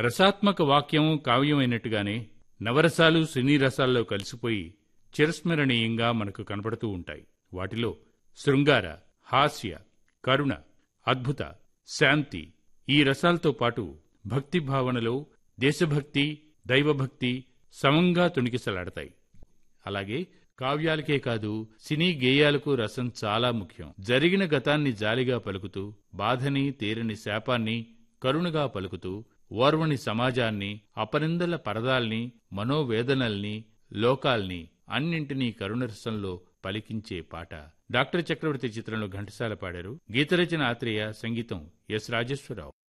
రసాత్మక వాక్యం కావ్యమైనట్టుగానే నవరసాలు సినీ రసాల్లో కలిసిపోయి చిరస్మరణీయంగా మనకు కనపడుతూ ఉంటాయి వాటిలో శృంగార హాస్య కరుణ అద్భుత శాంతి ఈ రసాలతో పాటు భక్తి భావనలో దేశభక్తి దైవభక్తి సమంగా తుణికిసలాడతాయి అలాగే కావ్యాలకే కాదు సినీ గేయాలకు రసం చాలా ముఖ్యం జరిగిన గతాన్ని జాలిగా పలుకుతూ బాధని తీరని శాపాన్ని కరుణగా పలుకుతూ ఓర్వని సమాజాన్ని అపనిందల పరదాల్ని మనోవేదనల్ని లోకాల్ని అన్నింటినీ కరుణరసంలో పలికించే పాట డాక్టర్ చక్రవర్తి చిత్రంలో ఘంటసాల పాడారు గీతరచన ఆత్రేయ సంగీతం ఎస్ రాజేశ్వరరావు